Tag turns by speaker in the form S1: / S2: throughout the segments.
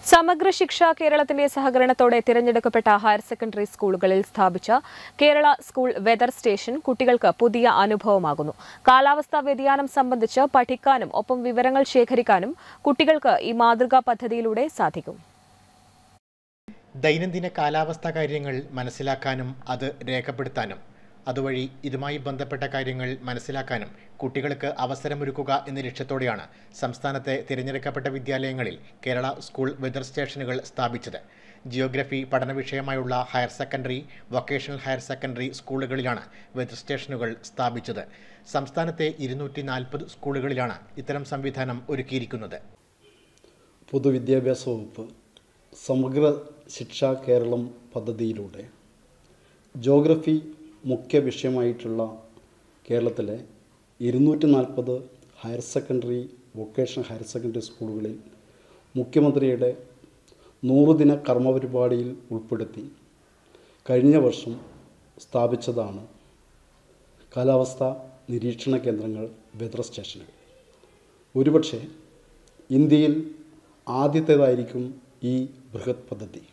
S1: സമഗ്ര ശിക്ഷ കേരളത്തിന്റെ സഹകരണത്തോടെ തിരഞ്ഞെടുക്കപ്പെട്ട ഹയർ സെക്കൻഡറി സ്കൂളുകളിൽ സ്ഥാപിച്ച കേരള സ്കൂൾ വെതർ സ്റ്റേഷൻ കുട്ടികൾക്ക് പുതിയ അനുഭവമാകുന്നു കാലാവസ്ഥാ വ്യതിയാനം സംബന്ധിച്ച് പഠിക്കാനും ഒപ്പം വിവരങ്ങൾ ശേഖരിക്കാനും കുട്ടികൾക്ക് ഈ മാതൃകാ പദ്ധതിയിലൂടെ സാധിക്കും
S2: ദൈനംദിന കാലാവസ്ഥാ കാര്യങ്ങൾ മനസ്സിലാക്കാനും അത് രേഖപ്പെടുത്താനും അതുവഴി ഇതുമായി ബന്ധപ്പെട്ട കാര്യങ്ങൾ മനസ്സിലാക്കാനും കുട്ടികൾക്ക് അവസരമൊരുക്കുക എന്ന ലക്ഷ്യത്തോടെയാണ് സംസ്ഥാനത്തെ തിരഞ്ഞെടുക്കപ്പെട്ട വിദ്യാലയങ്ങളിൽ കേരള സ്കൂൾ വെതർ സ്റ്റേഷനുകൾ സ്ഥാപിച്ചത് ജിയോഗ്രഫി പഠന വിഷയമായുള്ള higher secondary vocational higher secondary സ്കൂളുകളിലാണ് വെതർ സ്റ്റേഷനുകൾ സ്ഥാപിച്ചത് സംസ്ഥാനത്തെ ഇരുന്നൂറ്റി നാൽപ്പത് സ്കൂളുകളിലാണ് ഇത്തരം സംവിധാനം ഒരുക്കിയിരിക്കുന്നത്
S3: പൊതുവിദ്യാഭ്യാസ വകുപ്പ് സമഗ്ര ശിക്ഷാ കേരളം പദ്ധതിയിലൂടെ ജോഗ്രഫി മുഖ്യ വിഷയമായിട്ടുള്ള കേരളത്തിലെ ഇരുന്നൂറ്റി നാൽപ്പത് higher secondary vocational higher secondary സ്കൂളുകളിൽ മുഖ്യമന്ത്രിയുടെ നൂറുദിന കർമ്മപരിപാടിയിൽ ഉൾപ്പെടുത്തി കഴിഞ്ഞ വർഷം സ്ഥാപിച്ചതാണ് കാലാവസ്ഥാ നിരീക്ഷണ കേന്ദ്രങ്ങൾ വെതർ സ്റ്റേഷനുകൾ ഒരുപക്ഷെ ഇന്ത്യയിൽ ആദ്യത്തേതായിരിക്കും ഈ ബൃഹത് പദ്ധതി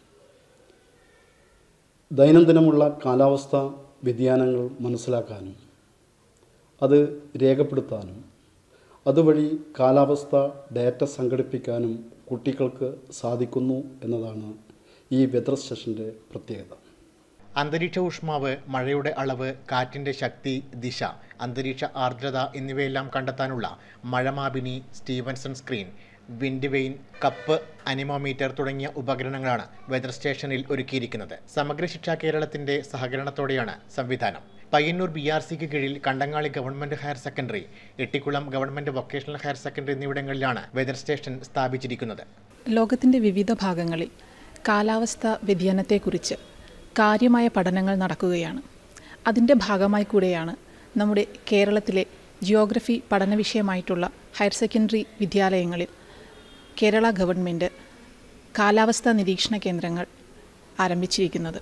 S3: ദൈനംദിനമുള്ള കാലാവസ്ഥ വ്യതിയാനങ്ങൾ മനസ്സിലാക്കാനും അത് രേഖപ്പെടുത്താനും അതുവഴി കാലാവസ്ഥ ഡാറ്റ സംഘടിപ്പിക്കാനും കുട്ടികൾക്ക് സാധിക്കുന്നു എന്നതാണ് ഈ വെതർ സ്റ്റേഷൻ്റെ പ്രത്യേകത
S2: അന്തരീക്ഷ ഊഷ്മാവ് മഴയുടെ അളവ് കാറ്റിന്റെ ശക്തി ദിശ അന്തരീക്ഷ ആർദ്രത എന്നിവയെല്ലാം കണ്ടെത്താനുള്ള മഴമാപിനി Stevenson screen wind vane cup anemometer തുടങ്ങിയ ഉപകരണങ്ങളാണ് വെതർ സ്റ്റേഷനിൽ ഒരുക്കിയിരിക്കുന്നത് സമഗ്ര ശിക്ഷാ കേരളത്തിന്റെ സഹകരണത്തോടെയാണ് സംവിധാനം പയ്യന്നൂർ ബി ആർ സിക്ക് കീഴിൽ Kandangali government higher secondary Ettikulam government vocational higher secondary എന്നിവിടങ്ങളിലാണ് വെതർ സ്റ്റേഷൻ സ്ഥാപിച്ചിരിക്കുന്നത്
S4: ലോകത്തിൻ്റെ വിവിധ ഭാഗങ്ങളിൽ കാലാവസ്ഥ വ്യതിയാനത്തെക്കുറിച്ച് കാര്യമായ പഠനങ്ങൾ നടക്കുകയാണ് അതിൻ്റെ ഭാഗമായി കൂടെയാണ് നമ്മുടെ കേരളത്തിലെ ജിയോഗ്രഫി പഠന വിഷയമായിട്ടുള്ള ഹയർ സെക്കൻഡറി വിദ്യാലയങ്ങളിൽ കേരള ഗവൺമെൻറ് കാലാവസ്ഥാ നിരീക്ഷണ കേന്ദ്രങ്ങൾ ആരംഭിച്ചിരിക്കുന്നത്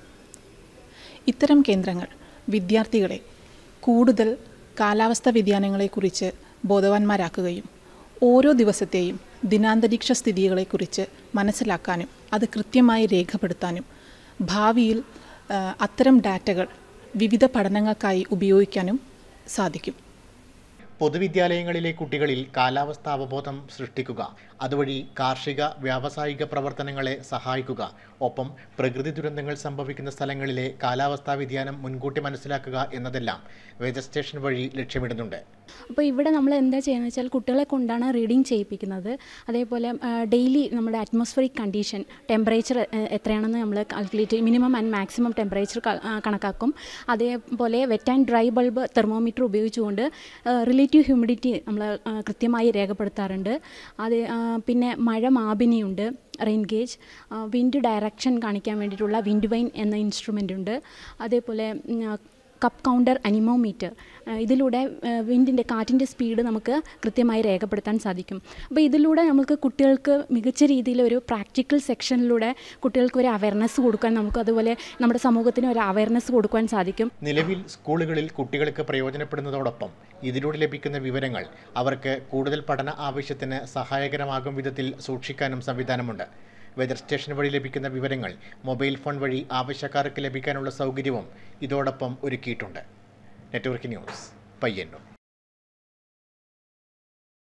S4: ഇത്തരം കേന്ദ്രങ്ങൾ വിദ്യാർത്ഥികളെ കൂടുതൽ കാലാവസ്ഥാ വ്യതിയാനങ്ങളെക്കുറിച്ച് ബോധവാന്മാരാക്കുകയും ഓരോ ദിവസത്തെയും ദിനാന്തരീക്ഷ സ്ഥിതികളെക്കുറിച്ച് മനസ്സിലാക്കാനും അത് കൃത്യമായി രേഖപ്പെടുത്താനും ഭാവിയിൽ ആ, അത്തരം ഡാറ്റകൾ വിവിധ പഠനങ്ങൾക്കായി ഉപയോഗിക്കാനും സാധിക്കും
S2: പൊതുവിദ്യാലയങ്ങളിലെ കുട്ടികളിൽ കാലാവസ്ഥ അവബോധം സൃഷ്ടിക്കുക അതുവഴി കാർഷിക വ്യാവസായിക പ്രവർത്തനങ്ങളെ സഹായിക്കുക ഒപ്പം പ്രകൃതി ദുരന്തങ്ങൾ സംഭവിക്കുന്ന സ്ഥലങ്ങളിലെ കാലാവസ്ഥാ വ്യതിയാനം മുൻകൂട്ടി മനസ്സിലാക്കുക എന്നതെല്ലാം വെതർ സ്റ്റേഷൻ വഴി ലക്ഷ്യമിടുന്നുണ്ട്
S5: അപ്പോൾ ഇവിടെ നമ്മൾ എന്താ ചെയ്യുന്നത് വെച്ചാൽ കുട്ടികളെ കൊണ്ടാണ് റീഡിങ് ചെയ്യിപ്പിക്കുന്നത് അതേപോലെ ഡെയിലി നമ്മുടെ അറ്റ്മോസ്ഫറിക് കണ്ടീഷൻ ടെമ്പറേച്ചർ എത്രയാണെന്ന് നമ്മൾ കാൽക്കുലേറ്റ് ചെയ്യും മിനിമം ആൻഡ് മാക്സിമം ടെമ്പറേച്ചർ കണക്കാക്കും അതേപോലെ wet and dry bulb thermometer ഉപയോഗിച്ചുകൊണ്ട് റിലേറ്റീവ് ഹ്യൂമിഡിറ്റി നമ്മൾ കൃത്യമായി രേഖപ്പെടുത്താറുണ്ട് അത് ആ, പിന്നെ മഴ മാപിനിയുണ്ട് റെയിൻ ഗേജ് വിൻഡ് ഡയറക്ഷൻ കാണിക്കാൻ വേണ്ടിയിട്ടുള്ള വിൻഡ് വൈൻ എന്ന ഇൻസ്ട്രുമെൻ്റ് ഉണ്ട് അതേപോലെ ഉം, കപ്പ് കൗണ്ടർ അനിമോമീറ്റർ ഇതിലൂടെ വിൻഡിൻ്റെ കാറ്റിൻ്റെ സ്പീഡ് നമുക്ക് കൃത്യമായി രേഖപ്പെടുത്താൻ സാധിക്കും അപ്പോൾ ഇതിലൂടെ നമുക്ക് കുട്ടികൾക്ക് മികച്ച രീതിയിൽ ഒരു പ്രാക്ടിക്കൽ സെക്ഷനിലൂടെ കുട്ടികൾക്ക് ഒരു അവയർനെസ് കൊടുക്കാൻ നമുക്ക് അതുപോലെ നമ്മുടെ സമൂഹത്തിന് ഒരു അവയർനെസ് കൊടുക്കാൻ സാധിക്കും
S2: നിലവിൽ സ്കൂളുകളിൽ കുട്ടികൾക്ക് പ്രയോജനപ്പെടുന്നതോടൊപ്പം ഇതിലൂടെ ലഭിക്കുന്ന വിവരങ്ങൾ അവർക്ക് കൂടുതൽ പഠന ആവശ്യത്തിന് സഹായകരമാകും വിധത്തിൽ സൂക്ഷിക്കാനും സംവിധാനമുണ്ട് വെതർ സ്റ്റേഷൻ വഴി ലഭിക്കുന്ന വിവരങ്ങൾ മൊബൈൽ ഫോൺ വഴി ആവശ്യക്കാർക്ക് ലഭിക്കാനുള്ള സൗകര്യവും ഇതോടൊപ്പം ഒരുക്കിയിട്ടുണ്ട് നെറ്റ്വർക്ക് ന്യൂസ് പയ്യന്നൂർ